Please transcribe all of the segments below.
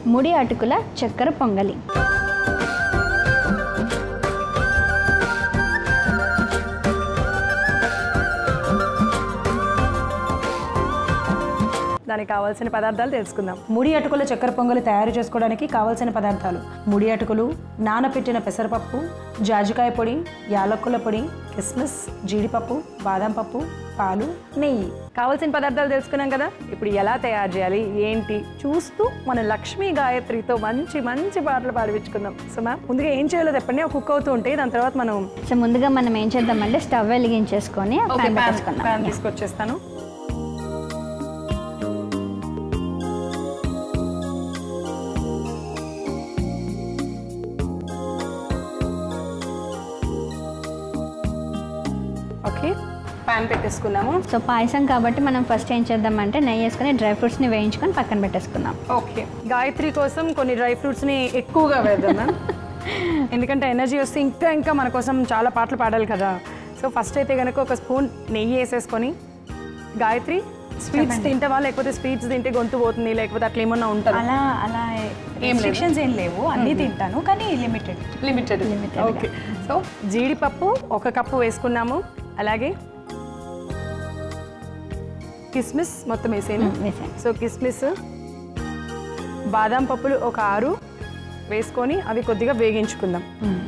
ముడి అటుకుల చక్కెర పొంగలి దానికి కావాల్సిన పదార్థాలు తెలుసుకుందాం ముడి అటుకుల చక్కెర పొంగలి తయారు చేసుకోవడానికి కావలసిన పదార్థాలు ముడి అటుకులు నానపెట్టిన పెసరపప్పు జాజికాయ పొడి యాలక్కుల పొడి కిస్మిస్ జీడిపప్పు బాదం పప్పు పాలు నెయ్యి కావాల్సిన పదార్థాలు తెలుసుకున్నాం కదా ఇప్పుడు ఎలా తయారు చేయాలి ఏంటి చూస్తూ మన లక్ష్మీ గాయత్రితో మంచి మంచి పాటలు పాడిపించుకుందాం సో మ్యామ్ ముందుగా ఏం చేయాలో చెప్పండి ఒక కుక్ అవుతూ ఉంటే దాని తర్వాత మనం సో ముందుగా మనం ఏం చేద్దామంటే స్టవ్ వెలిగించేసుకొని ప్యాన్ పెట్టేసుకుందాం ప్యాన్ తీసుకొచ్చేస్తాను ఓకే ప్యాన్ పెట్టేసుకున్నాము సో పాయసం కాబట్టి మనం ఫస్ట్ ఏం చేద్దామంటే నెయ్యి వేసుకొని డ్రై ఫ్రూట్స్ని వేయించుకొని పక్కన పెట్టేసుకుందాం ఓకే గాయత్రి కోసం కొన్ని డ్రై ఫ్రూట్స్ని ఎక్కువగా వేద్దాం మ్యామ్ ఎందుకంటే ఎనర్జీ వస్తే ఇంకా ఇంకా మన కోసం చాలా పాటలు పాడాలి కదా సో ఫస్ట్ అయితే కనుక ఒక స్పూన్ నెయ్యి వేసేసుకొని గాయత్రి స్వీట్స్ తింటావా లేకపోతే స్వీట్స్ తింటే గొంతు పోతుంది లేకపోతే అట్లా ఏమన్నా ఉంటుందా అలా అలా రెస్ట్రిక్షన్స్ ఏం లేవు అన్నీ తింటాను కానీ లిమిటెడ్ లిమిటెడ్ ఓకే సో జీడిపప్పు ఒక కప్పు వేసుకున్నాము అలాగే కిస్మిస్ మొత్తం వేసేను వేసాను సో కిస్మిస్ బాదం పప్పులు ఒక ఆరు వేసుకొని అవి కొద్దిగా వేగించుకుందాం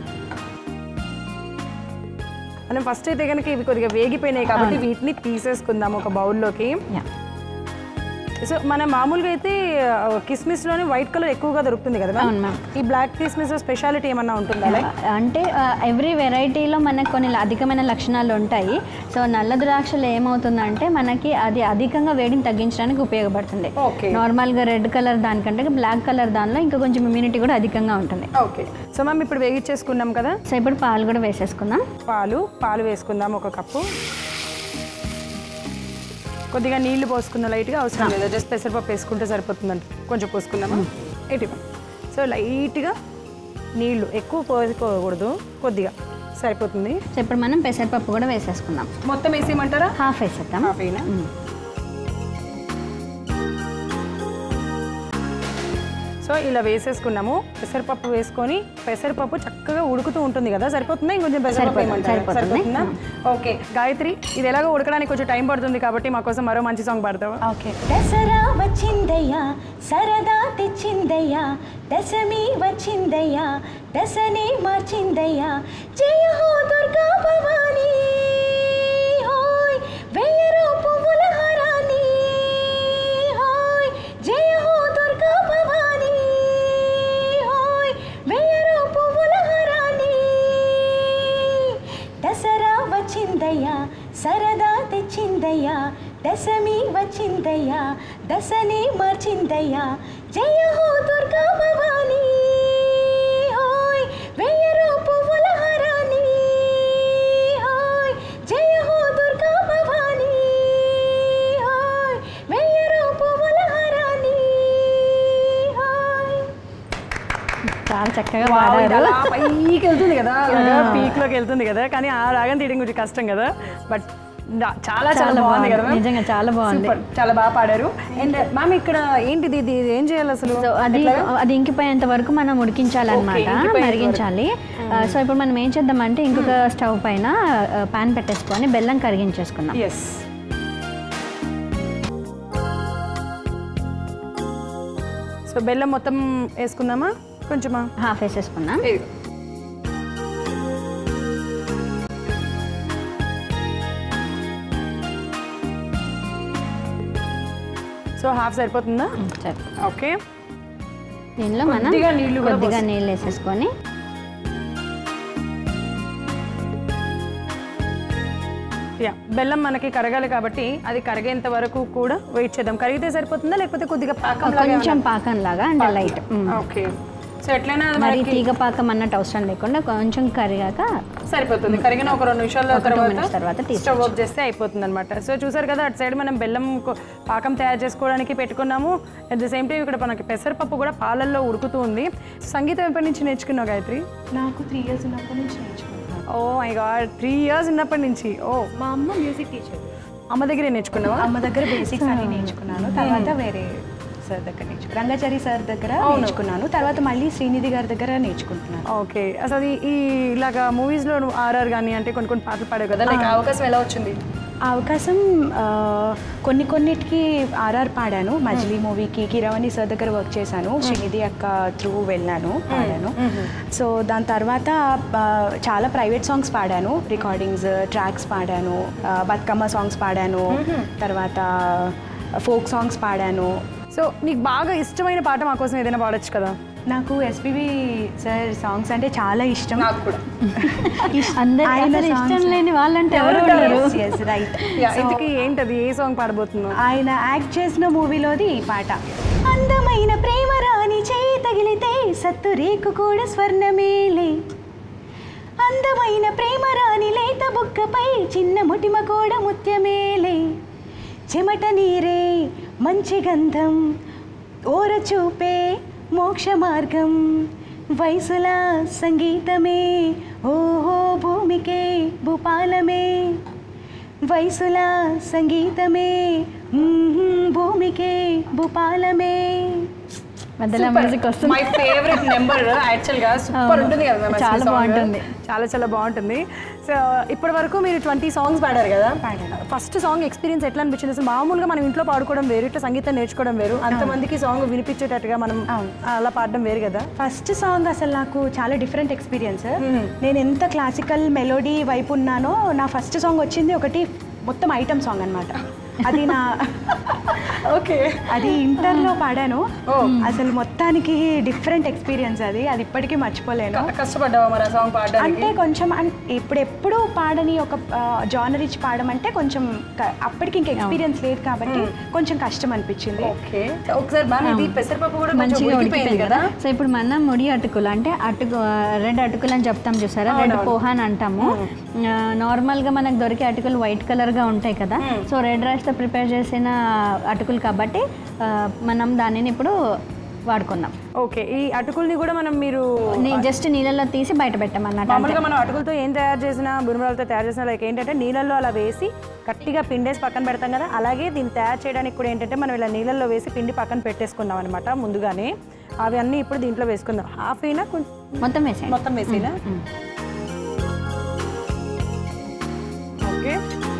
మనం ఫస్ట్ అయితే కనుక ఇవి కొద్దిగా వేగిపోయినాయి కాబట్టి వీటిని తీసేసుకుందాం ఒక బౌల్లోకి యా సో మన మామూలుగా అయితే కిస్మిస్ లోనే వైట్ కలర్ ఎక్కువగా దొరుకుతుంది కదా ma'am? అవును మ్యామ్ ఈ బ్లాక్ కిస్మిస్ స్పెషాలిటీ ఏమన్నా ఉంటుందా లైక్ అంటే ఎవ్రీ వెరైటీలో మనకు కొన్ని అధికమైన లక్షణాలు ఉంటాయి సో నల్ల ద్రాక్షలు ఏమవుతుందంటే మనకి అది అధికంగా వేడిని తగ్గించడానికి ఉపయోగపడుతుంది ఓకే నార్మల్గా రెడ్ కలర్ దానికంటే బ్లాక్ కలర్ దానిలో ఇంకా కొంచెం ఇమ్యూనిటీ కూడా అధికంగా ఉంటుంది ఓకే సో మ్యామ్ ఇప్పుడు వేగించేసుకున్నాం కదా సో ఇప్పుడు పాలు కూడా వేసేసుకుందాం పాలు పాలు వేసుకుందాం ఒక కప్పు కొద్దిగా నీళ్లు పోసుకున్న లైట్గా అవసరం లేదు జస్ట్ పెసరపప్పు వేసుకుంటే సరిపోతుందంట కొంచెం పోసుకుందామా ఎయిటీ సో లైట్గా నీళ్లు ఎక్కువ పోసుకోకూడదు కొద్దిగా సరిపోతుంది సో ఇప్పుడు మనం పెసరపప్పు కూడా వేసేసుకుందాం మొత్తం వేసేయమంటారా హాఫ్ వేసేద్దాం హాఫ్ అయినా సో ఇలా వేసేసుకున్నాము పెసరపప్పు వేసుకొని పెసరపప్పు చక్కగా ఉడుకుతూ ఉంటుంది కదా సరిపోతుందా ఇంకొంచెం పెసరపప్పు సరిపోతుంది, వేయమంటారా? సరిపోతుంది. సరిపోతుందా ఓకే గాయత్రి ఇది ఎలాగో ఉడకడానికి కొంచెం టైం పడుతుంది కాబట్టి మా కోసం మరో మంచి సాంగ్ పాడతావా ఓకే దసరా వచ్చిందయ్యా సరదా తెచ్చిందయ్యా దశమి వచ్చిందయ్యా దశని మార్చిందయ్యా జయ హో దుర్గా భవానీ హోయ్ వెయ్యరో పువ్వుల హారాన్ని హోయ్ జయ హో దుర్గా భవానీ హోయ్ వెయ్యరో పువ్వుల హారాన్ని దసరా వచ్చిందయ్యా సరదా తెచ్చిందయ్యా దశమి వచ్చిందయ్యా దశని మార్చిందయ్యా జయ హో దుర్గా భవానీ హోయ్ వెయ్యరో పువ్వుల హారాన్ని హోయ్ జయ హో దుర్గా భవానీ హోయ్ వెయ్యరో పువ్వుల హారాన్ని హోయ్ చాలా చక్కగా వావ్, ఇది పాడారు అలా పైకి వెళ్తుంది కదా అలాగా పీక్ లోకి వెళ్తుంది కదా కానీ ఆ రాగం తీయడం కొంచెం కష్టం కదా బట్ చాలా చాలా చాలా బాగుంది కదా ma'am? నిజంగా చాలా బాగుంది Super. చాలా బాగా పాడారు అండ్ మ్యామ్ ఇక్కడ ఏంటిది ఇది ఇది ఏం చేయాలి అసలు సో అది అది ఇంకిపోయేంత వరకు మనం ఉడికించాలన్నమాట Okay, ఇంకిపోయేంత మరిగించాలి ఆ, సో ఇప్పుడు మనం ఏం చేద్దామంటే ఇంకొక స్టవ్ పైన పాన్ పెట్టేసుకొని బెల్లం కరిగించేసుకుందాం ఎస్ సో బెల్లం మొత్తం వేసుకుందామా కొంచెమా హాఫ్ వేసేసుకుందాం ఇదిగో. సో హాఫ్ సరిపోతుందా సరే ఓకే దీనిలో మనం కొద్దిగా నీళ్లు కూడా కొద్దిగా నీళ్ళు వేసేసుకొని యా బెల్లం మనకి కరగాలి కాబట్టి అది కరిగేంత వరకు కూడా వెయిట్ చేద్దాం కరిగితే సరిపోతుందా లేకపోతే కొద్దిగా పాకం కొంచెం పాకం లాగా అంటే లైట్ ఓకే సో ఎట్లయినా అది మరి మనకి తీగ పాకం అన్నట్టు అవసరం లేకుండా కొంచెం కరిగాక సరిపోతుంది కరిగిన ఒక రెండు నిమిషాల ఒక two తర్వాత minutes తర్వాత తీసేయచ్చు. స్టవ్ ఆఫ్ చేస్తే అయిపోతుంది అనమాట సో చూసారు కదా అటు సైడ్ మనం బెల్లం కొ- పాకం తయారు చేసుకోవడానికి పెట్టుకున్నాము అట్ ద సేమ్ టైం ఇక్కడ మనకి పెసరపప్పు కూడా పాలల్లో ఉడుకుతూ ఉంది సంగీతం ఎప్పటి నుంచి నేర్చుకున్నావు గాయత్రి నాకు త్రీ ఇయర్స్ ఉన్నప్పటి నుంచి నేర్చుకుంటాను oh my god three years ఉన్నప్పటి నుంచి ఓ మా అమ్మ మ్యూజిక్ టీచర్ అమ్మ దగ్గరే నేర్చుకున్నావా అమ్మ దగ్గర బేసిక్స్ అన్ని నేర్చుకున్నాను తర్వాత వేరే సార్ దగ్గర నేర్చుకు రంగాచారి సార్ దగ్గర నేర్చుకున్నాను తర్వాత మళ్ళీ శ్రీనిధి గారి దగ్గర నేర్చుకుంటున్నాను ఓకే అసలు ఈ- ఈ ఇలాగా మూవీస్లో నువ్వు ఆర్ఆర్ కానీ అంటే కొన్ని కొన్ని పాటలు పాడావు కదా లైక్ అవకాశం ఎలా వచ్చింది ఆ అవకాశం ఆ, కొన్ని కొన్నిటికి ఆర్ఆర్ పాడాను మజిలీ మూవీకి కిరవణి సార్ దగ్గర వర్క్ చేశాను శ్రీనిధి అక్క త్రూ వెళ్ళాను పాడాను సో దాని తర్వాత ఆ, చాలా ప్రైవేట్ సాంగ్స్ పాడాను రికార్డింగ్స్ ట్రాక్స్ పాడాను ఆ, బతుకమ్మ సాంగ్స్ పాడాను తర్వాత ఫోక్ సాంగ్స్ పాడాను సో నీకు బాగా ఇష్టమైన పాట మా కోసం ఏదైనా పాడొచ్చు కదా నాకు ఎస్పీబి సార్ సాంగ్స్ అంటే చాలా ఇష్టం నాకు కూడా అందరికి ఆయన అసలు ఇష్టం songs- లేని వాళ్ళంటే ఎవరు ఉండరు రైట్ ఇంతకీ ఏంటది ఏ సాంగ్ పాడబోతున్నావు ఆయన యాక్ట్ చేసిన మూవీలోది ఈ పాట అందమైన ప్రేమ రాణి చేయి తగిలితే సత్తు రేకు కూడా స్వర్ణమేలే అందమైన ప్రేమ రాణి లేత బుక్కపై చిన్న ముటిమ కూడా ముత్యమేలే చెమట నీరే మంచి గంధం ఓర చూపే మోక్ష మార్గం వయసుల సంగీతమే ఓహో భూమికే భూపాలమే వయసుల సంగీతమే మ్మ్, భూమికే భూపాలమే మధ్యలో మ్యూజిక్ వస్తుంది మై ఫేవరెట్ నెంబర్ యాక్చువల్ గా సూపర్ అవును. ఉంటుంది కదా ma'am అసలు చాలా song. బాగుంటుంది. చాలా చాలా బాగుంటుంది సో ఇప్పటి వరకు మీరు ట్వంటీ సాంగ్స్ పాడారు కదా ఫస్ట్ సాంగ్ ఎక్స్పీరియన్స్ ఎట్లా అనిపించింది అసలు మామూలుగా మనం ఇంట్లో పాడుకోవడం వేరు ఇట్లా సంగీతం నేర్చుకోవడం వేరు అంతమందికి సాంగ్ వినిపించేటట్టుగా మనం అలా పాడడం వేరు కదా ఫస్ట్ సాంగ్ అసలు నాకు చాలా డిఫరెంట్ ఎక్స్పీరియన్స్ నేను ఎంత క్లాసికల్ మెలోడీ వైపు ఉన్నానో నా ఫస్ట్ సాంగ్ వచ్చింది ఒకటి మొత్తం ఐటమ్ సాంగ్ అన్నమాట అది నా ఓకే అది ఇంటర్లో పాడాను అసలు మొత్తానికి డిఫరెంట్ ఎక్స్పీరియన్స్ అది అది ఇప్పటికీ మర్చిపోలేను కష్టపడ్డావా మరి ఆ సాంగ్ పాడడానికి అంటే కొంచెం అన్- ఇప్పుడు ఎప్పుడు పాడని ఒక జానర్ ఇచ్చి పాడమంటే కొంచెం క- అప్పటికి ఇంకా ఎక్స్పీరియన్స్ లేదు కాబట్టి కొంచెం కష్టం అనిపించింది ఓకే ఒకసారి మ్యామ్ ఇది పెసరపప్పు కూడా కొంచెం మంచిగా ఉడికిపోయింది ఉడికిపోయింది కదా కదా సో ఇప్పుడు మనం ముడి అటుకులు అంటే అటుకు రెడ్ అటుకులు అని చెప్తాం చూసారా రెడ్ పోహా అని అంటాము ఆ, నార్మల్గా మనకు దొరికే అటుకులు వైట్ కలర్గా ఉంటాయి కదా సో రెడ్ రైస్తో ప్రిపేర్ చేసిన అటుకులు కాబట్టి ఆ, మనం దానిని ఇప్పుడు వాడుకున్నాం ఓకే ఈ అటుకుల్ని కూడా మనం మీరు జస్ట్ నీళ్ళలో తీసి బయట పెట్టామన్నట్టు మామూలుగా మనం అటుకులతో ఏం తయారు చేసినా బురుమరాలతో తయారు చేసినా లైక్ ఏంటంటే నీళ్ళల్లో అలా వేసి గట్టిగా పిండేసి పక్కన పెడతాం కదా అలాగే దీన్ని తయారు చేయడానికి కూడా ఏంటంటే మనం ఇలా నీళ్ళల్లో వేసి పిండి పక్కన పెట్టేసుకుందాం అనమాట ముందుగానే అవి అన్నీ ఇప్పుడు దీంట్లో వేసుకుందాం హాఫ్ అయినా కొంచెం మొత్తం వేసేయండి మొత్తం వేసేనా ఓకే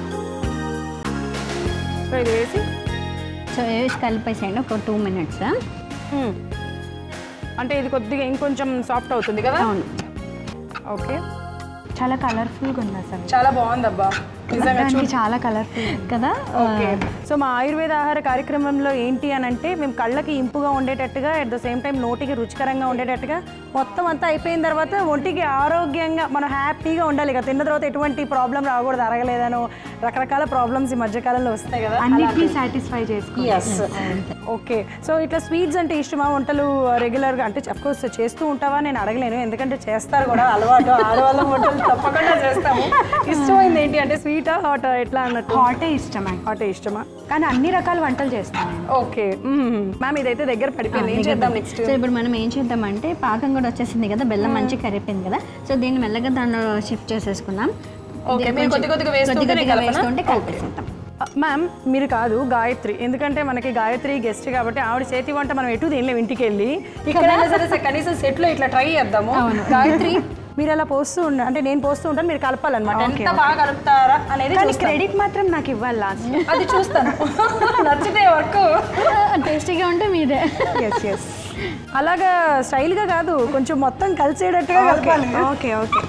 సో ఇది వేసి సో వేసి కలిపేసేయండి ఒక టూ మినిట్స్ మ్మ్. అంటే ఇది కొద్దిగా ఇంకొంచెం సాఫ్ట్ అవుతుంది కదా అవును ఓకే చాలా కలర్ఫుల్గా ఉంది అసలు చాలా బాగుందబ్బా నిజంగా దానికి చాలా కలర్ఫుల్ కదా ఓకే సో మా ఆయుర్వేద ఆహార కార్యక్రమంలో ఏంటి అని అంటే మేము కళ్ళకి ఇంపుగా ఉండేటట్టుగా అట్ ద సేమ్ టైం నోటికి రుచికరంగా ఉండేటట్టుగా మొత్తం అంతా అయిపోయిన తర్వాత ఒంటికి ఆరోగ్యంగా మనం హ్యాపీగా ఉండాలి కదా తిన్న తర్వాత ఎటువంటి ప్రాబ్లం రాకూడదు అరగలేదనో రకరకాల ప్రాబ్లమ్స్ ఈ మధ్యకాలంలో వస్తాయి కదా అన్నిటినీ సాటిస్ఫై చేసుకో ఎస్ ఓకే సో ఇట్లా స్వీట్స్ అంటే ఇష్టమా వంటలు రెగ్యులర్గా అంటే కోర్స్ చేస్తూ ఉంటావా నేను అడగలేను ఎందుకంటే చేస్తారు కూడా అలవాటు ఆడవాళ్ళ వంటలు తప్పకుండా చేస్తాము ఇష్టమైంది ఏంటి అంటే స్వీటా హాట్ ఎట్లా అన్నట్టు హాటే ఇష్టం నాకు. హాట్ ఇష్టమా కానీ అన్ని రకాల వంటలు చేస్తాను నేను. ఓకే మ్యామ్ ఇదైతే దగ్గర పడిపోయింది ఏం చేద్దాం నెక్స్ట్ సో ఇప్పుడు మనం ఏం చేద్దామంటే పాకం కూడా వచ్చేసింది కదా బెల్లం మంచిగా కరిగిపోయింది కదా సో దీన్ని మెల్లగా దానిలో షిఫ్ట్ చేసేసుకున్నాం Okay, దీన్ని మీరు కొంచెం కొద్ది కొద్దిగా వేస్తుంటే కొద్ది కొద్దిగా కలపనా? వేస్తుంటే కలిపేసేద్దాం మ్యామ్ మీరు కాదు గాయత్రి ఎందుకంటే మనకి గాయత్రి గెస్ట్ కాబట్టి ఆవిడ చేతి వంట మనం ఎటు తినలేము ఇంటికి వెళ్ళి ఇక్కడ సరే సరే కనీసం సెట్లో ఇట్లా ట్రై చేద్దాము గాయత్రి మీరు అలా పోస్తూ ఉండ అంటే నేను పోస్తూ ఉంటాను మీరు కలపాలన్నమాట ఎంత బాగా కలుపుతారా అనేది కానీ చూస్తాను. క్రెడిట్ మాత్రం నాకు ఇవ్వాలి లాస్ట్ అది చూస్తాను నచ్చితే వర్క్ టేస్టీగా ఉంటే మీదే ఎస్ ఎస్ అలాగా స్టైల్గా కాదు కొంచెం మొత్తం కలిసేటట్టుగా కలపాలి ఓకే ఓకే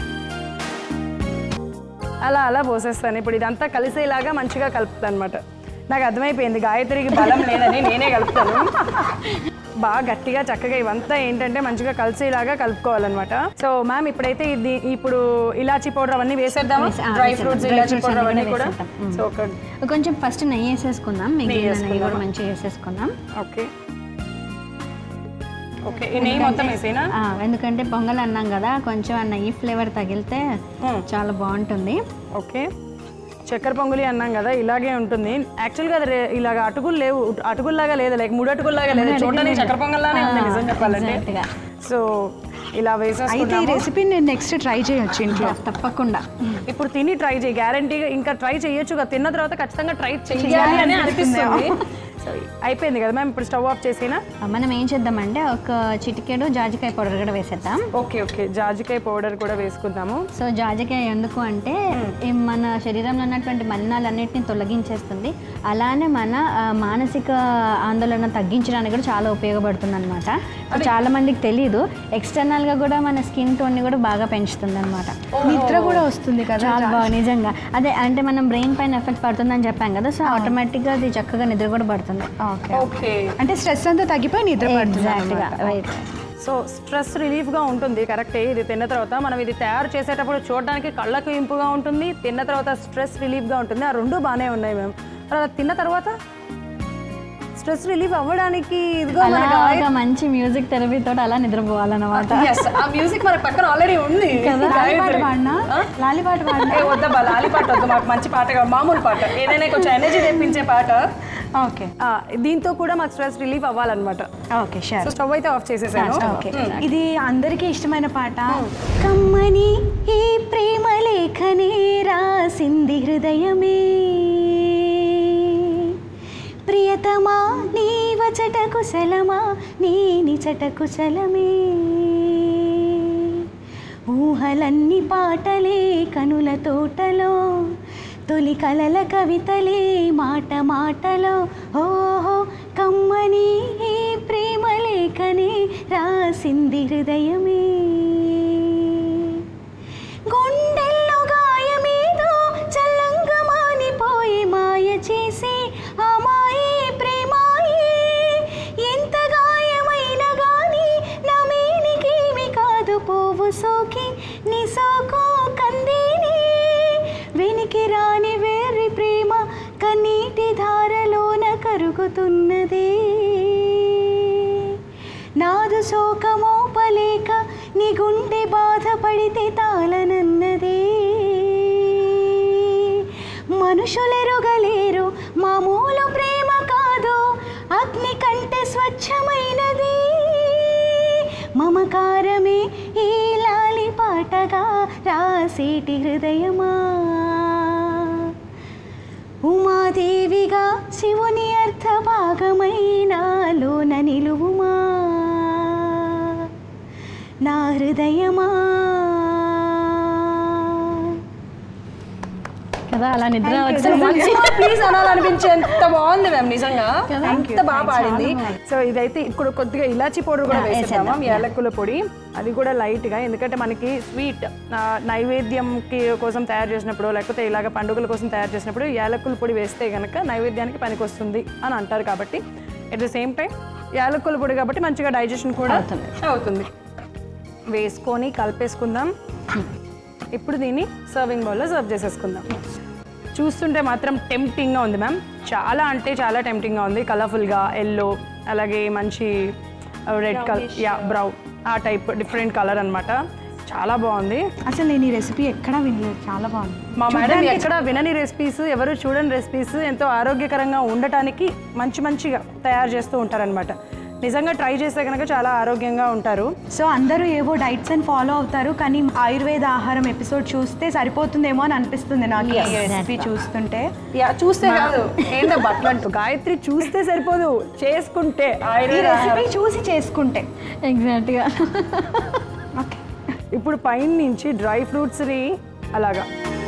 అలా అలా పోసేస్తాను ఇప్పుడు ఇదంతా కలిసేలాగా మంచిగా కలుపుతాను అనమాట నాకు అర్థమైపోయింది గాయత్రికి బలం లేదని నేనే కలుపుతాను బాగా గట్టిగా చక్కగా ఇవంతా ఏంటంటే మంచిగా కలిసేలాగా కలుపుకోవాలన్నమాట సో మ్యామ్ ఇప్పుడైతే ఇది ఇప్పుడు ఇలాచీ పౌడర్ అవన్నీ వేసేద్దామా వేసే- ఆ, డ్రై వేసేద్దాం. ఫ్రూట్స్ Dry ఇలాచీ fruits పౌడర్ అన్నీ అవన్నీ కూడా వేసేద్దాం. సో ఒక కొంచెం ఫస్ట్ నెయ్యి వేసేసుకుందాం మిగిలిన నెయ్యి కూడా వేసుకుందామా? మంచిగా వేసేసుకుందాం ఓకే ఓకే ఈ నెయ్యి మొత్తం వేసేనా ఆ, ఎందుకంటే పొంగల్ అన్నాం కదా కొంచెం ఆ నెయ్యి ఫ్లేవర్ తగిలితే చాలా బాగుంటుంది ఓకే చక్కెర పొంగులి అన్నాం కదా ఇలాగే ఉంటుంది యాక్చువల్గా అది రే- ఇలాగ అటుకులు లేవు అటుకుల్లాగా లేదు లైక్ మూడు అటుకుల్లాగా లేదు చూడడానికి చక్కెర పొంగల్లానే ఉంది నిజం చెప్పాలంటే Exactగా. సో ఇలా అయితే ఈ వేసేసుకున్నాము రెసిపీ నేను నెక్స్ట్ ట్రై చేయొచ్చు ఇంట్లో తప్పకుండా ఇప్పుడు తిని ట్రై చేయి గ్యారంటీగా ఇంకా ట్రై చేయొచ్చు కదా తిన్న తర్వాత ఖచ్చితంగా ట్రై చేయాలి అని అనిపిస్తుంది సో అయిపోయింది కదా మ్యామ్ ఇప్పుడు స్టవ్ ఆఫ్ చేసినా మనం ఏం చేద్దామంటే ఒక చిటికెడు జాజికాయ పౌడర్ కూడా వేసేద్దాం ఓకే ఓకే జాజికాయ పౌడర్ కూడా వేసుకుందాము సో జాజికాయ ఎందుకు అంటే ఈ మన శరీరంలో ఉన్నటువంటి మలినాలన్నింటినీ తొలగించేస్తుంది అలానే మన ఆ, మానసిక ఆందోళన తగ్గించడానికి కూడా చాలా ఉపయోగపడుతుంది అనమాట చాలా మందికి తెలియదు ఎక్స్టర్నల్ గా కూడా మన స్కిన్ టోన్ ని కూడా బాగా పెంచుతుంది అనమాట నిద్ర కూడా వస్తుంది కదా చాలా బాగా నిజంగా అదే అంటే మనం బ్రెయిన్ పైన ఎఫెక్ట్ పడుతుందని చెప్పాం కదా సో ఆటోమేటిక్గా అది చక్కగా నిద్ర కూడా పడుతుంది ఓకే ఓకే అంటే స్ట్రెస్ అంతా తగ్గిపోయి నిద్ర పడుతుంది ఎగ్జాక్ట్గా రైట్ సో స్ట్రెస్ రిలీఫ్గా ఉంటుంది కరెక్టే ఇది తిన్న తర్వాత మనం ఇది తయారు చేసేటప్పుడు చూడడానికి కళ్ళకు ఇంపుగా ఉంటుంది తిన్న తర్వాత స్ట్రెస్ రిలీఫ్గా ఉంటుంది ఆ రెండు బాగానే ఉన్నాయి మేము తర్వాత తిన్న తర్వాత స్ట్రెస్ రిలీఫ్ అవ్వడానికి ఇదిగో మనకి అలాగా మంచి మ్యూజిక్ థెరపీ తోటి అలా నిద్రపోవాలన్నమాట Yes, ఆ మ్యూజిక్ మన పక్కన ఆల్రెడీ ఉంది లాలిపాట పాడినా లాలిపాట పాడినా ఏ వద్దబ్బా లాలి పాట వద్దు మాకు మంచి పాట కాదు మామూలు పాట ఏదైనా కొంచెం ఎనర్జీ తెప్పించే పాట ఓకే ఆ, దీంతో కూడా మాకు స్ట్రెస్ రిలీఫ్ అవ్వాలన్నమాట ఓకే షూర్ సో స్టవ్ అయితే ఆఫ్ చేసేసాను ఓకే ఇది అందరికీ ఇష్టమైన పాట కమ్మని ఈ ప్రేమ లేఖనే రాసింది హృదయమే ప్రియతమా నీ వచట కుశలమా నీ నిచట కుశలమే ఊహలన్నీ పాటలే కనుల తోటలో తొలి కలల కవితలే మాట మాటలో ఓహో కమ్మని ఈ ప్రేమ లేఖనే రాసింది హృదయమే గుండెల్లో గాయమేదో చల్లంగా మానిపోయి మాయ చేసి ఆ మాయే ప్రేమాయే ఎంత గాయమైన గాని నా మేనికేమి కాదు పోవు సోకి నీ సోకు కందేని వెనికి రాని వేర్రి ప్రేమ కన్నీటి ధారలోన కరుగుతున్నదే నాదు శోకమోపలేక నీ గుండె బాధపడితే తాళనన్నదే మనుషులెరుగలేరు మామూలు ప్రేమ కాదు అగ్ని కంటే స్వచ్ఛమైనది మమకారమే ఈ లాలి పాటగా రాసేటి హృదయమా ఉమాదేవిగా శివుని అర్థ భాగమైనాలోన నిలువుమా నా హృదయమా కదా అలా నిద్ర వచ్చి ప్లీజ్ అనాలనిపించే ఎంత బాగుంది మ్యామ్ నిజంగా ఎంత బాగా పాడింది సో ఇదైతే ఇప్పుడు కొద్దిగా ఇలాచీ పౌడర్ కూడా వేసేద్దామా యాలక్కుల పొడి అది కూడా లైట్ గా ఎందుకంటే మనకి స్వీట్ నైవేద్యంకి కోసం తయారు చేసినప్పుడు లేకపోతే ఇలాగ పండుగల కోసం తయారు చేసినప్పుడు యాలక్కుల పొడి వేస్తే గనక నైవేద్యానికి పనికి వస్తుంది అని అంటారు కాబట్టి ఎట్ ద సేమ్ టైం యాలక్కుల పొడి కాబట్టి మంచిగా డైజెషన్ కూడా అవుతుంది వేసుకొని కలిపేసుకుందాం ఇప్పుడు దీన్ని సర్వింగ్ బౌల్లో సర్వ్ చేసేసుకుందాం చూస్తుంటే మాత్రం టెంప్టింగ్గా ఉంది మ్యామ్ చాలా అంటే చాలా టెంప్టింగ్గా ఉంది కలర్ఫుల్గా ఎల్లో అలాగే మంచి రెడ్ కలర్ యా బ్రౌన్ ఆ టైప్ డిఫరెంట్ కలర్ అన్నమాట చాలా బాగుంది అసలు నేను ఈ రెసిపీ ఎక్కడా వినలేదు చాలా బాగుంది మా మేడం ఎక్కడ వినని రెసిపీస్ ఎవరు చూడని రెసిపీస్ ఎంతో ఆరోగ్యకరంగా ఉండటానికి మంచి మంచిగా తయారు చేస్తూ ఉంటారనమాట నిజంగా ట్రై చేస్తే కనుక చాలా ఆరోగ్యంగా ఉంటారు సో అందరూ ఏవో డైట్స్ అని ఫాలో అవుతారు కానీ ఆయుర్వేద ఆహారం ఎపిసోడ్ చూస్తే సరిపోతుందేమో అని అనిపిస్తుంది నాకు ఈ రెసిపీ చూస్తుంటే యా చూస్తే కాదు ఏంటో బట్టలు గాయత్రి చూస్తే సరిపోదు చేసుకుంటే ఈ ఆయుర్వేద రెసిపీ చూసి చేసుకుంటే ఎగ్జాక్ట్గా ఓకే ఇప్పుడు పైన నుంచి డ్రై ఫ్రూట్స్ని అలాగా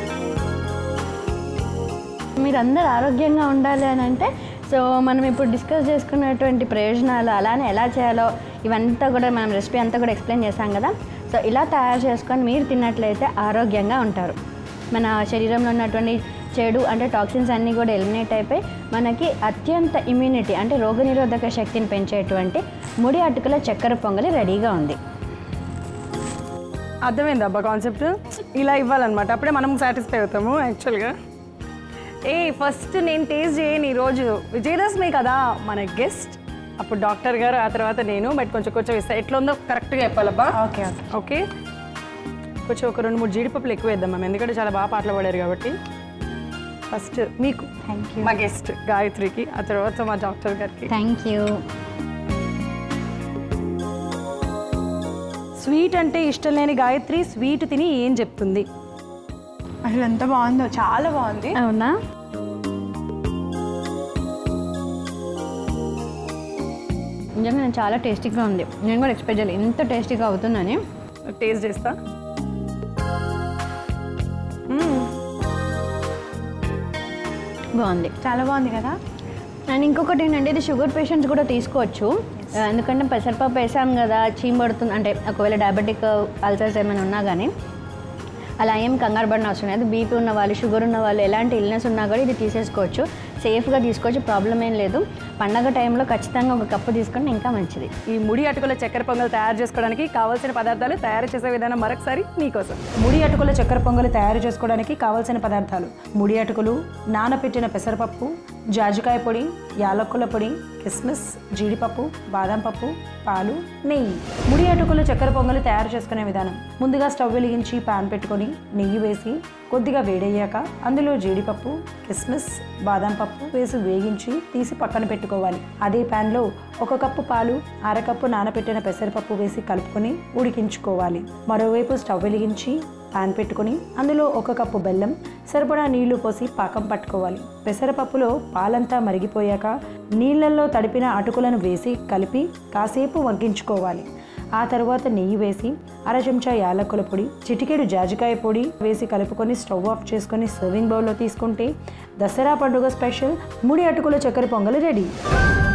మీరందరూ ఆరోగ్యంగా ఉండాలి అని అంటే సో మనం ఇప్పుడు డిస్కస్ చేసుకున్నటువంటి ప్రయోజనాలు అలానే ఎలా చేయాలో ఇవంతా కూడా మనం రెసిపీ అంతా కూడా ఎక్స్ప్లెయిన్ చేశాం కదా సో ఇలా తయారు చేసుకొని మీరు తిన్నట్లయితే ఆరోగ్యంగా ఉంటారు మన శరీరంలో ఉన్నటువంటి చెడు అంటే టాక్సిన్స్ అన్నీ కూడా ఎలిమినేట్ అయిపోయి మనకి అత్యంత ఇమ్యూనిటీ అంటే రోగనిరోధక శక్తిని పెంచేటువంటి ముడి అటుకుల చక్కెర పొంగలి రెడీగా ఉంది అర్థమైంది అబ్బా కాన్సెప్ట్ ఇలా ఇవ్వాలన్నమాట అప్పుడే మనం సాటిస్ఫై అవుతాము యాక్చువల్గా ఏ ఫస్ట్ నేను టేస్ట్ చేయను ఈరోజు విజయదశమి కదా మన గెస్ట్ అప్పుడు డాక్టర్ గారు ఆ తర్వాత నేను బట్ కొంచెం కొంచెం ఇస్తాను ఎట్లా ఉందో కరెక్ట్గా చెప్పాలబ్బా ఓకే ఓకే ఓకే కొంచెం ఒక రెండు మూడు జీడిపప్పులు ఎక్కువ వేద్దాం మ్యామ్ ఎందుకంటే చాలా బాగా పాటలు పాడారు కాబట్టి ఫస్ట్ మీకు థ్యాంక్ యూ మా గెస్ట్ గాయత్రికి ఆ తర్వాత మా డాక్టర్ గారికి థ్యాంక్ యూ స్వీట్ అంటే ఇష్టం లేని గాయత్రి స్వీట్ తిని ఏం చెప్తుంది అసలు ఎంత బాగుందో చాలా బాగుంది అవునా నిజంగా నేను చాలా టేస్టీగా ఉంది నేను కూడా ఎక్స్పెక్ట్ చేయలేదు ఇంత టేస్టీగా అవుతుందని టేస్ట్ చేస్తా బాగుంది చాలా బాగుంది కదా అండ్ ఇంకొకటి ఏంటంటే ఇది షుగర్ పేషెంట్స్ కూడా తీసుకోవచ్చు ఆ, ఎందుకంటే పెసరపప్పు వేసాం కదా చీమ్ పడుతుంది అంటే ఒకవేళ డయాబెటిక్ అల్సర్స్ ఏమైనా ఉన్నా కానీ అలా ఏం కంగారు పడిన అవసరం లేదు బీపీ ఉన్న వాళ్ళు షుగర్ ఉన్న వాళ్ళు ఎలాంటి ఇల్నెస్ ఉన్నా కూడా ఇది తీసేసుకోవచ్చు సేఫ్గా తీసుకోవచ్చు ప్రాబ్లం ఏం లేదు పండగ టైంలో ఖచ్చితంగా ఒక కప్పు తీసుకుంటే ఇంకా మంచిది ఈ ముడి అటుకుల చక్కెర పొంగల్ తయారు చేసుకోవడానికి కావాల్సిన పదార్థాలు తయారు చేసే విధానం మరొకసారి మీకోసం ముడి అటుకుల చక్కెర పొంగలి తయారు చేసుకోవడానికి కావలసిన పదార్థాలు ముడి అటుకులు నానబెట్టిన పెసరపప్పు జాజికాయ పొడి యాలక్కుల పొడి కిస్మిస్ జీడిపప్పు బాదం పప్పు పాలు నెయ్యి ముడి అటుకుల చక్కెర పొంగలి తయారు చేసుకునే విధానం ముందుగా స్టవ్ వెలిగించి పాన్ పెట్టుకొని నెయ్యి వేసి కొద్దిగా వేడయ్యాక అందులో జీడిపప్పు కిస్మిస్ బాదం పప్పు వేసి వేగించి తీసి పక్కన పెట్టుకోవాలి అదే ప్యాన్లో ఒక కప్పు పాలు అరకప్పు నానబెట్టిన పెసరపప్పు వేసి కలుపుకొని ఉడికించుకోవాలి మరోవైపు స్టవ్ వెలిగించి పాన్ పెట్టుకొని అందులో ఒక కప్పు బెల్లం సరిపడా నీళ్లు పోసి పాకం పట్టుకోవాలి పెసరపప్పులో పాలంతా మరిగిపోయాక నీళ్ళల్లో తడిపిన అటుకులను వేసి కలిపి కాసేపు వగ్గించుకోవాలి ఆ తర్వాత నెయ్యి వేసి అర చెంచా యాలకుల పొడి చిటికెడు జాజికాయ పొడి వేసి కలుపుకొని స్టవ్ ఆఫ్ చేసుకొని సర్వింగ్ బౌల్లో తీసుకుంటే దసరా పండుగ స్పెషల్ ముడి అటుకుల చక్కెర పొంగలి రెడీ